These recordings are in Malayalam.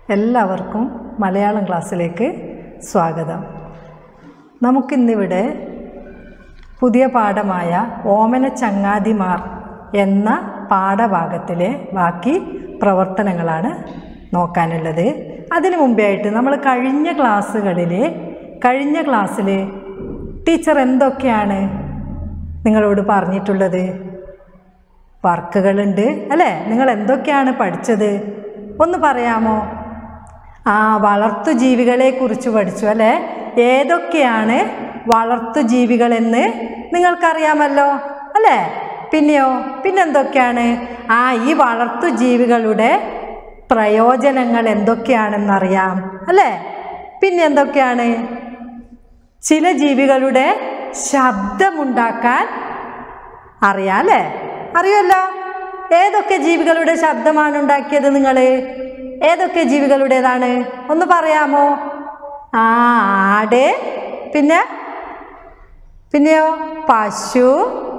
എല്ലാവർക്കും മലയാളം ക്ലാസ്സിലേക്ക് സ്വാഗതം നമുക്കിന്നിവിടെ പുതിയ പാഠമായ ഓമന ചങ്ങാതിമാർ എന്ന പാഠഭാഗത്തിലെ ബാക്കി പ്രവർത്തനങ്ങളാണ് നോക്കാനുള്ളത് അതിനു മുമ്പായിട്ട് നമ്മൾ കഴിഞ്ഞ ക്ലാസ്സുകളിൽ കഴിഞ്ഞ ക്ലാസ്സിൽ ടീച്ചർ എന്തൊക്കെയാണ് നിങ്ങളോട് പറഞ്ഞിട്ടുള്ളത് വർക്കുകളുണ്ട് അല്ലേ നിങ്ങൾ എന്തൊക്കെയാണ് പഠിച്ചത് ഒന്ന് പറയാമോ ആ വളർത്തു ജീവികളെ കുറിച്ച് പഠിച്ചു അല്ലേ ഏതൊക്കെയാണ് വളർത്തു ജീവികളെന്ന് നിങ്ങൾക്കറിയാമല്ലോ അല്ലേ പിന്നെയോ പിന്നെന്തൊക്കെയാണ് ആ ഈ വളർത്തു ജീവികളുടെ പ്രയോജനങ്ങൾ എന്തൊക്കെയാണെന്നറിയാം അല്ലേ പിന്നെ എന്തൊക്കെയാണ് ചില ജീവികളുടെ ശബ്ദമുണ്ടാക്കാൻ അറിയാം അല്ലേ അറിയുമല്ലോ ഏതൊക്കെ ജീവികളുടെ ശബ്ദമാണ് ഉണ്ടാക്കിയത് നിങ്ങൾ ഏതൊക്കെ ജീവികളുടേതാണ് ഒന്ന് പറയാമോ ആ ആട് പിന്നെ പിന്നെയോ പശു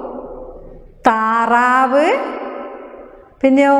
താറാവ് പിന്നെയോ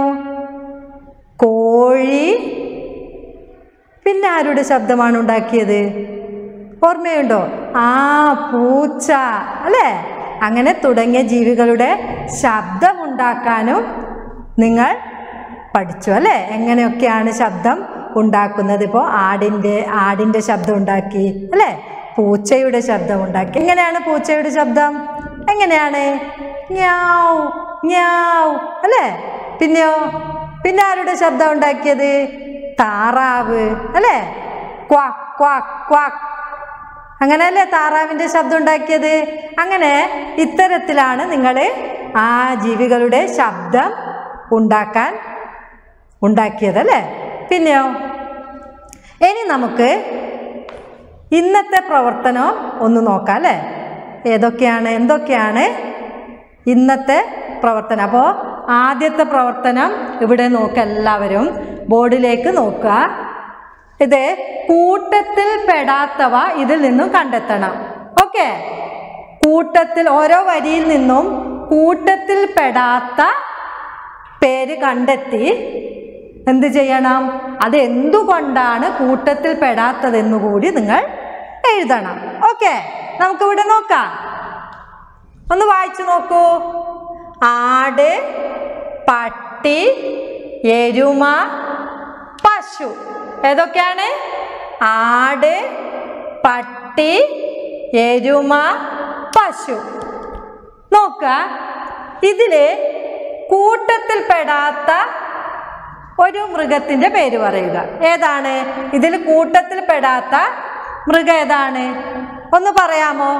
കോഴി പിന്നെ ആരുടെ ശബ്ദമാണ് ഉണ്ടാക്കിയത് ഓർമ്മയുണ്ടോ ആ പൂച്ച അല്ലേ അങ്ങനെ തുടങ്ങിയ ജീവികളുടെ ശബ്ദമുണ്ടാക്കാനും നിങ്ങൾ പഠിച്ചു അല്ലേ എങ്ങനെയൊക്കെയാണ് ശബ്ദം ഉണ്ടാക്കുന്നത് ഇപ്പോൾ ആടിൻ്റെ ആടിൻ്റെ ശബ്ദം ഉണ്ടാക്കി അല്ലേ പൂച്ചയുടെ ശബ്ദം ഉണ്ടാക്കി എങ്ങനെയാണ് പൂച്ചയുടെ ശബ്ദം എങ്ങനെയാണ് ഞാവ് ഞാവ് അല്ലേ പിന്നെയോ പിന്നെ ആരുടെ ശബ്ദം ഉണ്ടാക്കിയത് താറാവ് അല്ലേ ക്വാക്ക് ക്വാക്ക് ക്വാക്ക് അങ്ങനെയല്ലേ താറാവിൻ്റെ ശബ്ദം ഉണ്ടാക്കിയത് അങ്ങനെ ഇത്തരത്തിലാണ് നിങ്ങൾ ആ ജീവികളുടെ ശബ്ദം ഉണ്ടാക്കാൻ ഉണ്ടാക്കിയതല്ലേ പിന്നെയോ ഇനി നമുക്ക് ഇന്നത്തെ പ്രവർത്തനം ഒന്ന് നോക്കാം അല്ലേ ഏതൊക്കെയാണ് എന്തൊക്കെയാണ് ഇന്നത്തെ പ്രവർത്തനം അപ്പോൾ ആദ്യത്തെ പ്രവർത്തനം ഇവിടെ നോക്കുക എല്ലാവരും ബോർഡിലേക്ക് നോക്കുക ഇത് കൂട്ടത്തിൽ പെടാത്തവ ഇതിൽ നിന്നും കണ്ടെത്തണം ഓക്കെ കൂട്ടത്തിൽ ഓരോ വരിയിൽ നിന്നും കൂട്ടത്തിൽ പെടാത്ത പേര് കണ്ടെത്തി എന്ത് ചെയ്യണം അത് എന്തുകൊണ്ടാണ് കൂട്ടത്തിൽ പെടാത്തതെന്ന് കൂടി നിങ്ങൾ എഴുതണം ഓക്കെ നമുക്കിവിടെ നോക്കാം ഒന്ന് വായിച്ചു നോക്കൂ ആട് പട്ടി എരുമ പശു ഏതൊക്കെയാണ് ആട് പട്ടി എരുമ പശു നോക്കുക ഇതില് കൂട്ടത്തിൽ പെടാത്ത ഒരു മൃഗത്തിൻ്റെ പേര് പറയുക ഏതാണ് ഇതിൽ കൂട്ടത്തിൽ പെടാത്ത മൃഗം ഏതാണ് ഒന്ന് പറയാമോ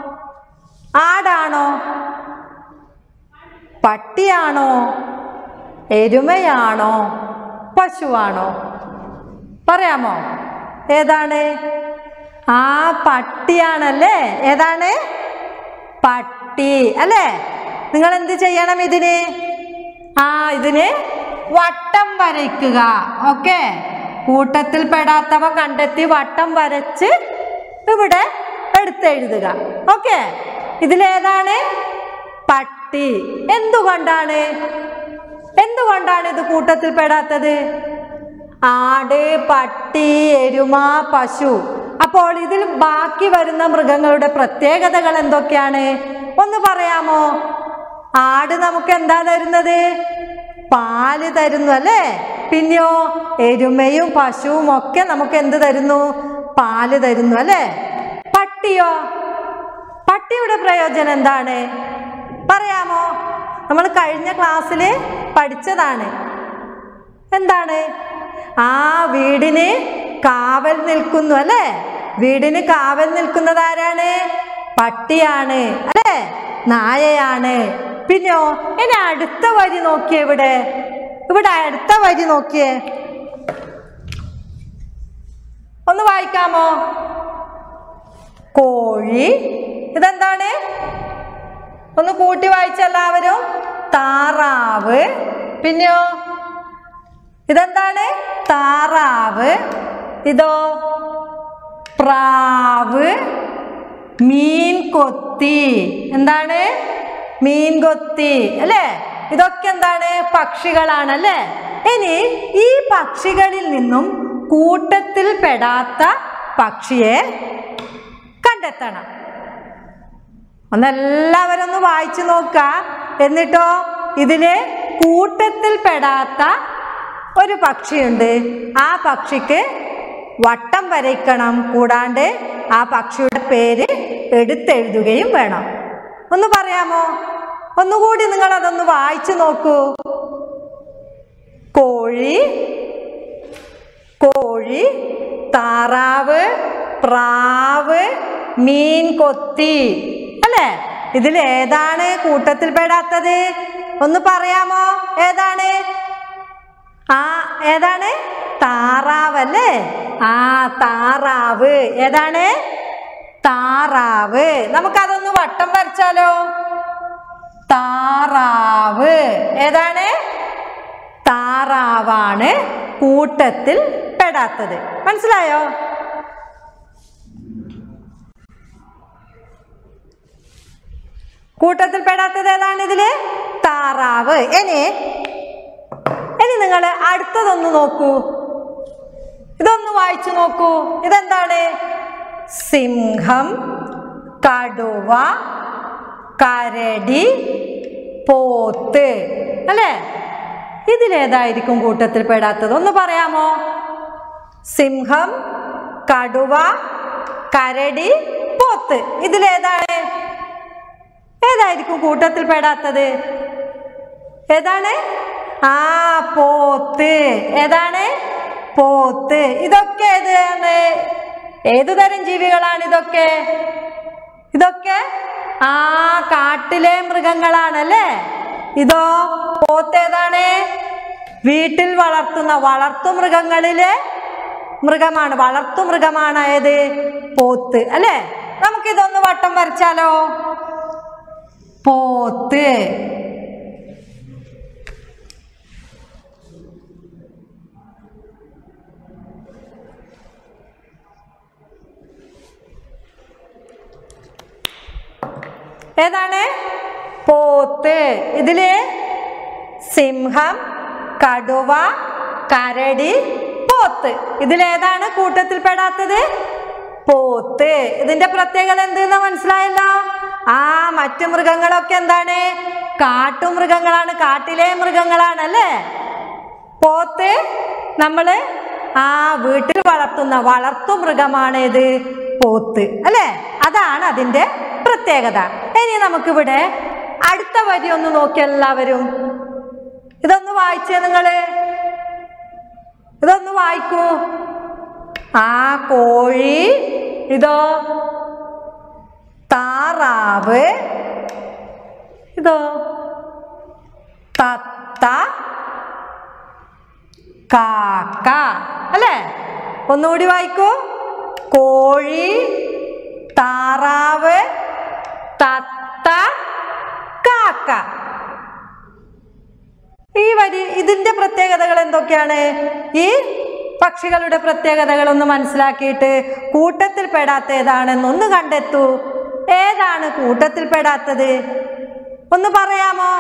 ആടാണോ പട്ടിയാണോ എരുമയാണോ പശുവാണോ പറയാമോ ഏതാണ് ആ പട്ടിയാണല്ലേ ഏതാണ് പട്ടി അല്ലേ നിങ്ങൾ എന്ത് ചെയ്യണം ഇതിന് ആ ഇതിന് വട്ടം വരയ്ക്കുക ഓക്കെ കൂട്ടത്തിൽ പെടാത്തവ കണ്ടെത്തി വട്ടം വരച്ച് ഇവിടെ എടുത്തെഴുതുക ഓക്കെ ഇതിലേതാണ് പട്ടി എന്തുകൊണ്ടാണ് എന്തുകൊണ്ടാണ് ഇത് കൂട്ടത്തിൽ പെടാത്തത് ആട് പട്ടി എരുമ പശു അപ്പോൾ ഇതിൽ ബാക്കി വരുന്ന മൃഗങ്ങളുടെ പ്രത്യേകതകൾ എന്തൊക്കെയാണ് ഒന്ന് പറയാമോ ആട് നമുക്ക് എന്താ തരുന്നത് പാല് തരുന്നു അല്ലേ പിന്നെയോ എരുമയും പശുവും ഒക്കെ നമുക്ക് എന്ത് തരുന്നു പാല് തരുന്നു അല്ലേ പട്ടിയോ പട്ടിയുടെ പ്രയോജനം എന്താണ് പറയാമോ നമ്മൾ കഴിഞ്ഞ ക്ലാസ്സിൽ പഠിച്ചതാണ് എന്താണ് ആ വീടിന് കാവൽ നിൽക്കുന്നു അല്ലേ വീടിന് കാവൽ നിൽക്കുന്നത് ആരാണ് പട്ടിയാണ് അല്ലേ നായയാണ് പിന്നെയോ ഇനി അടുത്ത വരി നോക്കിയേ ഇവിടെ ഇവിടെ അടുത്ത വരി നോക്കിയേ ഒന്ന് വായിക്കാമോ കോഴി ഇതെന്താണ് ഒന്ന് കൂട്ടി വായിച്ച എല്ലാവരും താറാവ് പിന്നെയോ ഇതെന്താണ് താറാവ് ഇതോ പ്രാവ് മീൻ കൊത്തി എന്താണ് മീൻ കൊത്തി അല്ലേ ഇതൊക്കെ എന്താണ് പക്ഷികളാണ് അല്ലേ ഇനി ഈ പക്ഷികളിൽ നിന്നും കൂട്ടത്തിൽ പെടാത്ത പക്ഷിയെ കണ്ടെത്തണം ഒന്നെല്ലാവരും ഒന്ന് വായിച്ചു നോക്കുക എന്നിട്ടോ ഇതില് കൂട്ടത്തിൽ പെടാത്ത ഒരു പക്ഷിയുണ്ട് ആ പക്ഷിക്ക് വട്ടം വരയ്ക്കണം കൂടാണ്ട് ആ പക്ഷിയുടെ പേര് എടുത്തെഴുതുകയും വേണം ഒന്ന് പറയാമോ ഒന്നുകൂടി നിങ്ങൾ അതൊന്ന് വായിച്ചു നോക്കൂ കോഴി കോഴി താറാവ് പ്രാവ് മീൻ കൊത്തി അല്ലേ ഇതിൽ ഏതാണ് കൂട്ടത്തിൽ പെടാത്തത് ഒന്ന് പറയാമോ ഏതാണ് ആ ഏതാണ് താറാവ് അല്ലേ ആ താറാവ് ഏതാണ് താറാവ് നമുക്കതൊന്ന് വട്ടം വരച്ചാലോ താറാവ് ഏതാണ് താറാവാണ് കൂട്ടത്തിൽ പെടാത്തത് മനസ്സിലായോ കൂട്ടത്തിൽ പെടാത്തത് ഏതാണ് ഇതില് താറാവ് ഇനി ഇനി നിങ്ങൾ അടുത്തതൊന്ന് നോക്കൂ ഇതൊന്ന് വായിച്ചു നോക്കൂ ഇതെന്താണ് സിംഹം കടുവ കരടി പോത്ത് അല്ലേ ഇതിലേതായിരിക്കും കൂട്ടത്തിൽ പെടാത്തത് ഒന്ന് പറയാമോ സിംഹം കടുവ കരടി പോത്ത് ഇതിലേതാണ് ഏതായിരിക്കും കൂട്ടത്തിൽ പെടാത്തത് ഏതാണ് ആ പോത്ത് ഏതാണ് പോത്ത് ഇതൊക്കെ ഏതാണ് ഏതു തരം ജീവികളാണ് ഇതൊക്കെ ഇതൊക്കെ ആ കാട്ടിലെ മൃഗങ്ങളാണല്ലേ ഇതോ പോത്ത് ഏതാണ് വീട്ടിൽ വളർത്തുന്ന വളർത്തു മൃഗങ്ങളിലെ മൃഗമാണ് വളർത്തു മൃഗമാണ് ഏത് പോത്ത് അല്ലേ നമുക്കിതൊന്ന് വട്ടം വരച്ചാലോ പോത്ത് ഏതാണ് പോത്ത് ഇതില് സിംഹം കടുവ കരടി പോത്ത് ഇതിലേതാണ് കൂട്ടത്തിൽ പെടാത്തത് പോത്ത് ഇതിന്റെ പ്രത്യേകത എന്തെന്ന് മനസ്സിലായല്ലോ ആ മറ്റു മൃഗങ്ങളൊക്കെ എന്താണ് കാട്ടുമൃഗങ്ങളാണ് കാട്ടിലെ മൃഗങ്ങളാണ് അല്ലേ പോത്ത് നമ്മള് ആ വീട്ടിൽ വളർത്തുന്ന വളർത്തു മൃഗമാണ് ഇത് പോത്ത് അല്ലേ അതാണ് അതിന്റെ പ്രത്യേകത ഇനി നമുക്കിവിടെ അടുത്ത വരി ഒന്ന് നോക്കി എല്ലാവരും ഇതൊന്ന് വായിച്ചേ നിങ്ങള് ഇതൊന്ന് വായിക്കൂ ആ കോഴി ഇതോ താറാവ് ഇതോ തത്ത കാക്ക അല്ലേ ഒന്നുകൂടി വായിക്കൂ കോഴി താറാവ് തത്ത കാക്ക ഈ വരി ഇതിന്റെ പ്രത്യേകതകൾ എന്തൊക്കെയാണ് ഈ പക്ഷികളുടെ പ്രത്യേകതകൾ ഒന്ന് മനസ്സിലാക്കിയിട്ട് കൂട്ടത്തിൽ പെടാത്ത ഏതാണെന്ന് ഒന്ന് കണ്ടെത്തൂ ഏതാണ് കൂട്ടത്തിൽ പെടാത്തത് ഒന്ന് പറയാമോ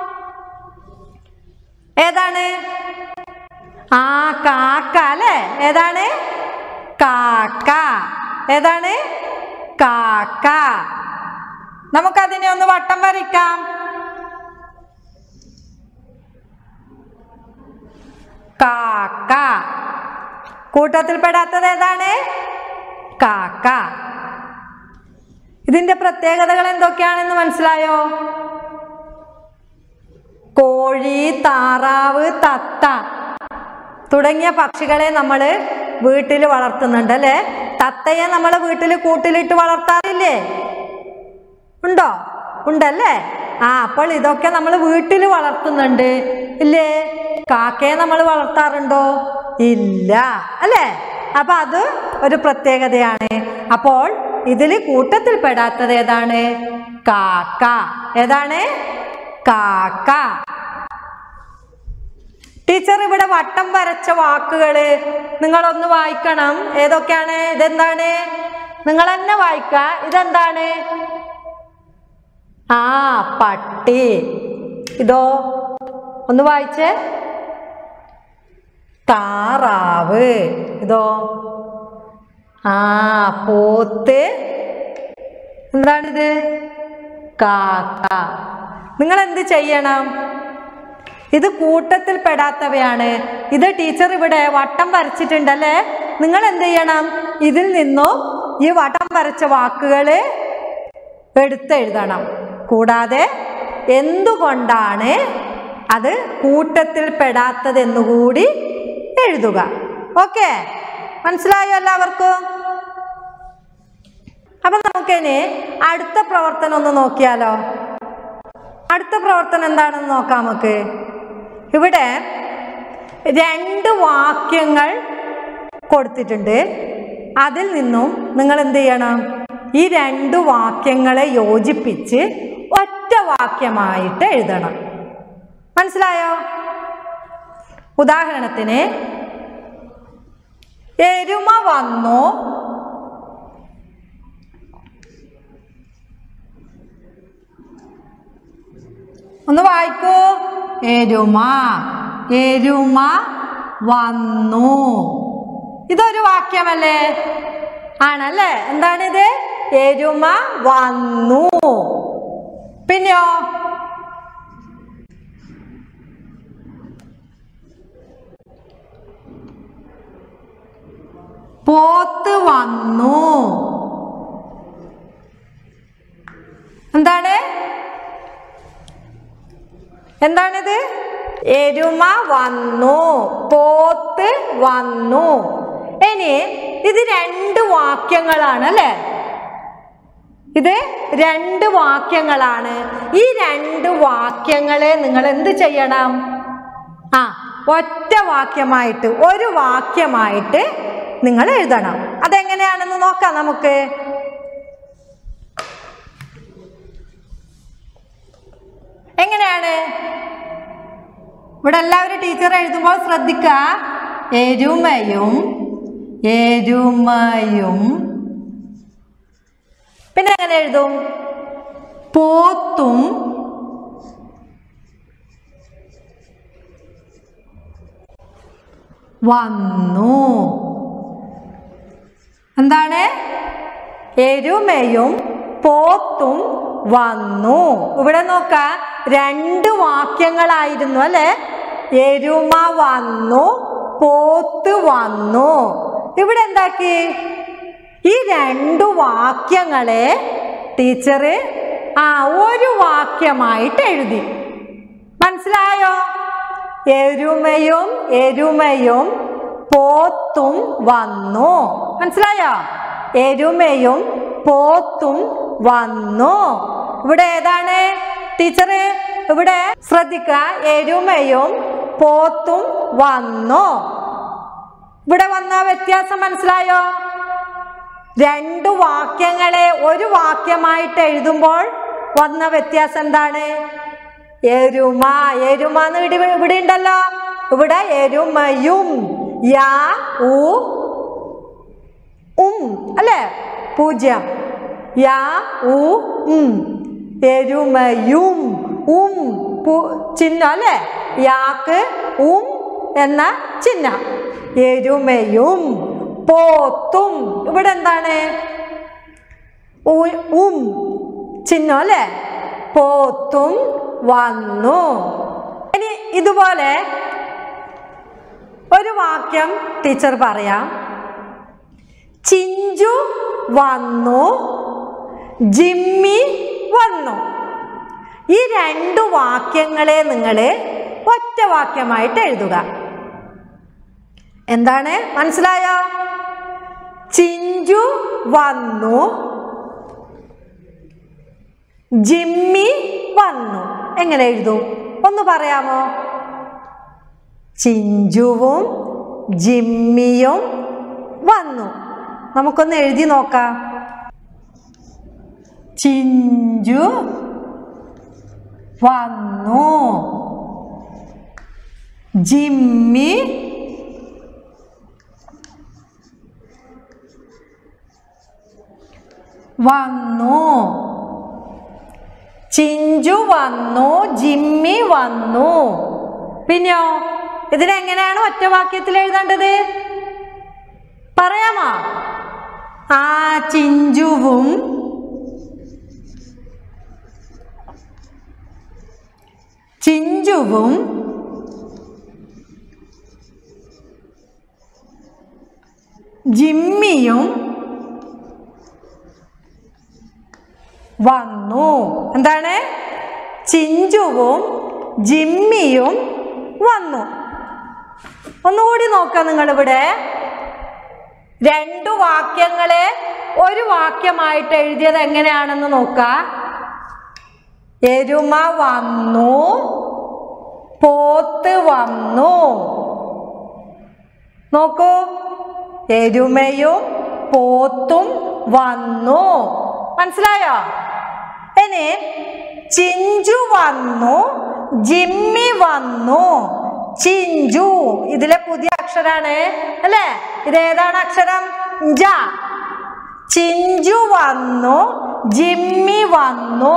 ഏതാണ് ആ കാക്ക അല്ലേ ഏതാണ് കാക്ക ഏതാണ് കാക്ക നമുക്കതിനെ ഒന്ന് വട്ടം വരയ്ക്കാം കാക്ക കൂട്ടത്തിൽ പെടാത്തത് ഏതാണ് കാക്ക ഇതിന്റെ പ്രത്യേകതകൾ എന്തൊക്കെയാണെന്ന് മനസ്സിലായോ കോഴി താറാവ് തത്ത തുടങ്ങിയ പക്ഷികളെ നമ്മൾ വീട്ടിൽ വളർത്തുന്നുണ്ട് അല്ലേ തത്തയെ നമ്മൾ വീട്ടിൽ കൂട്ടിലിട്ട് വളർത്താറില്ലേ ഉണ്ടോ ഉണ്ടല്ലേ ആ അപ്പോൾ ഇതൊക്കെ നമ്മൾ വീട്ടിൽ വളർത്തുന്നുണ്ട് ഇല്ലേ കാക്കയെ നമ്മൾ വളർത്താറുണ്ടോ ഇല്ല അല്ലേ അപ്പൊ അത് ഒരു പ്രത്യേകതയാണ് അപ്പോൾ ഇതിൽ കൂട്ടത്തിൽ പെടാത്തത് ഏതാണ് കാക്ക ഏതാണ് കാക്ക ടീച്ചർ ഇവിടെ വട്ടം വരച്ച വാക്കുകള് നിങ്ങളൊന്ന് വായിക്കണം ഏതൊക്കെയാണ് ഇതെന്താണ് നിങ്ങൾ തന്നെ വായിക്ക ഇതെന്താണ് ആ പട്ടി ഇതോ ഒന്ന് വായിച്ചേ താറാവ് ഇതോ ആ പോത്ത് എന്താണിത് കാക്ക നിങ്ങൾ എന്ത് ചെയ്യണം ഇത് കൂട്ടത്തിൽ പെടാത്തവയാണ് ഇത് ടീച്ചർ ഇവിടെ വട്ടം വരച്ചിട്ടുണ്ടല്ലേ നിങ്ങൾ എന്ത് ചെയ്യണം ഇതിൽ നിന്നും ഈ വട്ടം വരച്ച വാക്കുകൾ എടുത്തെഴുതണം കൂടാതെ എന്തുകൊണ്ടാണ് അത് കൂട്ടത്തിൽ പെടാത്തതെന്നുകൂടി എഴുതുക ഓക്കെ മനസ്സിലായോ എല്ലാവർക്കും അപ്പൊ നമുക്കിനി അടുത്ത പ്രവർത്തനം ഒന്ന് നോക്കിയാലോ അടുത്ത പ്രവർത്തനം എന്താണെന്ന് നോക്കാം നമുക്ക് ഇവിടെ രണ്ട് വാക്യങ്ങൾ കൊടുത്തിട്ടുണ്ട് അതിൽ നിന്നും നിങ്ങൾ എന്ത് ചെയ്യണം ഈ രണ്ട് വാക്യങ്ങളെ യോജിപ്പിച്ച് ഒറ്റ വാക്യമായിട്ട് എഴുതണം മനസ്സിലായോ ഉദാഹരണത്തിന് എരുമ വന്നു ഒന്ന് വായിക്കൂ എരുമ എരുമ വന്നു ഇതൊരു വാക്യമല്ലേ ആണല്ലേ എന്താണിത് എരുമ വന്നു പിന്നെയോ പോത്ത് വന്നു എന്താണ് എന്താണിത് എരുമ വന്നു പോത്ത് വന്നു ഇനി ഇത് രണ്ട് വാക്യങ്ങളാണ് അല്ലേ ഇത് രണ്ട് വാക്യങ്ങളാണ് ഈ രണ്ട് വാക്യങ്ങളെ നിങ്ങൾ എന്ത് ചെയ്യണം ആ ഒറ്റ വാക്യമായിട്ട് ഒരു വാക്യമായിട്ട് നിങ്ങൾ എഴുതണം അതെങ്ങനെയാണെന്ന് നോക്കാം നമുക്ക് എങ്ങനെയാണ് ഇവിടെ എല്ലാവരും ടീച്ചർ എഴുതുമ്പോൾ ശ്രദ്ധിക്കുക എരുമയും എരുമയും പിന്നെ എങ്ങനെ എഴുതും പോത്തും വന്നു എന്താണ് എരുമയും പോത്തും വന്നു ഇവിടെ നോക്ക രണ്ട് വാക്യങ്ങളായിരുന്നു അല്ലെ എരുമ വന്നു പോത്ത് വന്നു ഇവിടെ എന്താക്കി ഈ രണ്ടു വാക്യങ്ങളെ ടീച്ചർ ആ ഒരു വാക്യമായിട്ട് എഴുതി മനസ്സിലായോ എരുമയും എരുമയും പോത്തും വന്നു മനസ്സിലായോ എരുമയും പോത്തും വന്നു ഇവിടെ ഏതാണ് ടീച്ചർ ഇവിടെ ശ്രദ്ധിക്കുക എരുമയും പോത്തും വന്നു ഇവിടെ വന്ന വ്യത്യാസം മനസ്സിലായോ രണ്ടു വാക്യങ്ങളെ ഒരു വാക്യമായിട്ട് എഴുതുമ്പോൾ വന്ന വ്യത്യാസം എന്താണ് എരുമ എരുമ എന്ന് ഇവിടെ ഇവിടെ ഉണ്ടല്ലോ ഇവിടെ എരുമയും യാ ഉ ഉം അല്ലേ പൂജ്യം യാ ഉ ഉം എരുമയും ഉം പു- ചിഹ്നം അല്ലേ യാക്ക് ഉം എന്ന ചിഹ്നം എരുമയും പോത്തും ഇവിടെ എന്താണ് ഉ- ഉം ചിഹ്നം അല്ലേ പോത്തും വന്നു ഇനി ഇതുപോലെ ഒരു വാക്യം ടീച്ചർ പറയാം ചിഞ്ചു വന്നു ജിമ്മി വന്നു ഈ രണ്ടു വാക്യങ്ങളെ നിങ്ങൾ ഒറ്റ വാക്യമായിട്ട് എഴുതുക എന്താണ് മനസ്സിലായോ ചിഞ്ചു വന്നു ജിമ്മി വന്നു എങ്ങനെ എഴുതും ഒന്ന് പറയാമോ ചിഞ്ചുവും ജിമ്മിയും വന്നു നമുക്കൊന്ന് എഴുതി നോക്കാം ചിഞ്ചു വന്നു ജിമ്മി വന്നു ചിഞ്ചു വന്നു ജിമ്മി വന്നു പിന്നെയോ ഇതിനെങ്ങനെയാണ് ഒറ്റ വാക്യത്തിൽ എഴുതേണ്ടത് പറയാമോ ആ ചിഞ്ചുവും ചിഞ്ചുവും ജിമ്മിയും വന്നു എന്താണ് ചിഞ്ചുവും ജിമ്മിയും വന്നു ഒന്നുകൂടി നോക്കാം നിങ്ങളിവിടെ രണ്ടു വാക്യങ്ങളെ ഒരു വാക്യമായിട്ട് എഴുതിയത് എങ്ങനെയാണെന്ന് നോക്കാം എരുമ വന്നു പോത്ത് വന്നു നോക്കൂ എരുമയും പോത്തും വന്നു മനസ്സിലായോ ഇനി ചിഞ്ചു വന്നു ജിമ്മി വന്നു ചിഞ്ചു ഇതിലെ പുതിയ അക്ഷരാണ് അല്ലേ ഇത് ഏതാണ് അക്ഷരം ജ ചിഞ്ചു വന്നു ജിമ്മി വന്നു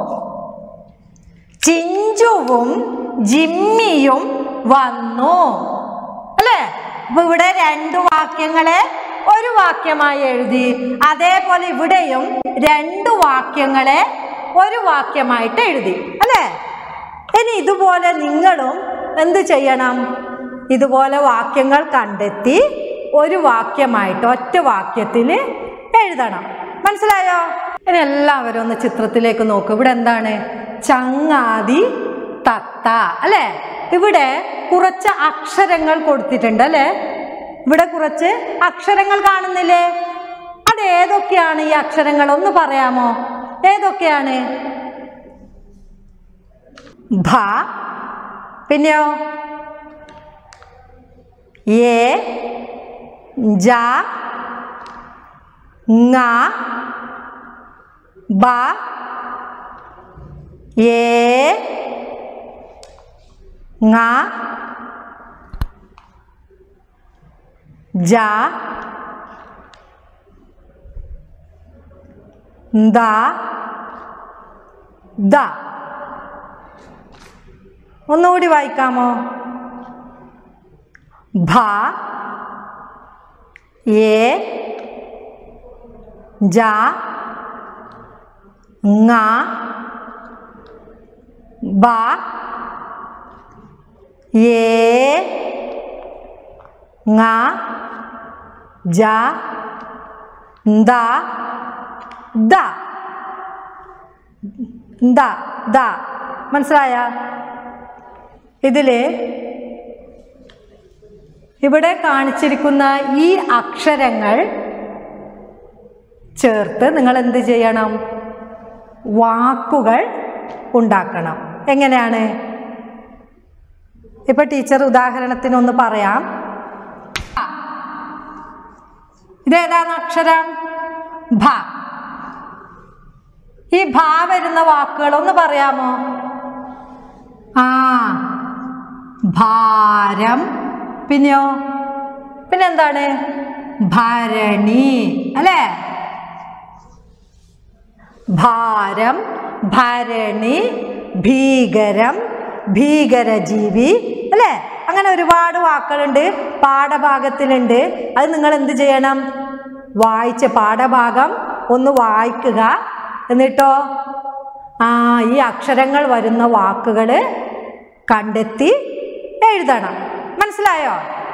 ചിഞ്ചുവും ജിമ്മിയും വന്നു അല്ലേ അപ്പൊ ഇവിടെ രണ്ട് വാക്യങ്ങളെ ഒരു വാക്യമായി എഴുതി അതേപോലെ ഇവിടെയും രണ്ട് വാക്യങ്ങളെ ഒരു വാക്യമായിട്ട് എഴുതി അല്ലേ ഇനി ഇതുപോലെ നിങ്ങളും എന്ത് ചെയ്യണം ഇതുപോലെ വാക്യങ്ങൾ കണ്ടെത്തി ഒരു വാക്യമായിട്ട് ഒറ്റ വാക്യത്തിൽ എഴുതണം മനസ്സിലായോ ഇനി എല്ലാവരും ഒന്ന് ചിത്രത്തിലേക്ക് നോക്കൂ ഇവിടെ എന്താണ് ചങ്ങാതി തത്ത അല്ലേ ഇവിടെ കുറച്ച് അക്ഷരങ്ങൾ കൊടുത്തിട്ടുണ്ട് അല്ലേ ഇവിടെ കുറച്ച് അക്ഷരങ്ങൾ കാണുന്നില്ലേ അത് ഏതൊക്കെയാണ് ഈ അക്ഷരങ്ങൾ ഒന്ന് പറയാമോ ഏതൊക്കെയാണ് ഭ പിന്നെയോ ഏ ജ ങ ബ ഏ ങ ജ ദ ദ ഒന്നുകൂടി വായിക്കാമോ ഭ ഏ ജ ങ ബ ഏ ങ ജ ദ ദ ദ ദ മനസ്സിലായ ഇതില് ഇവിടെ കാണിച്ചിരിക്കുന്ന ഈ അക്ഷരങ്ങൾ ചേർത്ത് നിങ്ങൾ എന്ത് ചെയ്യണം വാക്കുകൾ ഉണ്ടാക്കണം എങ്ങനെയാണ് ഇപ്പൊ ടീച്ചർ ഉദാഹരണത്തിനൊന്ന് പറയാം ഇതേതാണ് അക്ഷരം ഭ ഈ ഭ വരുന്ന വാക്കുകൾ ഒന്ന് പറയാമോ ആ ഭാരം പിന്നെയോ പിന്നെന്താണ് ഭരണി അല്ലേ ഭാരം ഭരണി ഭീകരം ഭീകരജീവി അല്ലേ അങ്ങനെ ഒരുപാട് വാക്കുകളുണ്ട് പാഠഭാഗത്തിലുണ്ട് അത് നിങ്ങൾ എന്ത് ചെയ്യണം വായിച്ച് പാഠഭാഗം ഒന്ന് വായിക്കുക എന്നിട്ടോ ആ ഈ അക്ഷരങ്ങൾ വരുന്ന വാക്കുകൾ കണ്ടെത്തി എഴുതണം മനസ്സിലായോ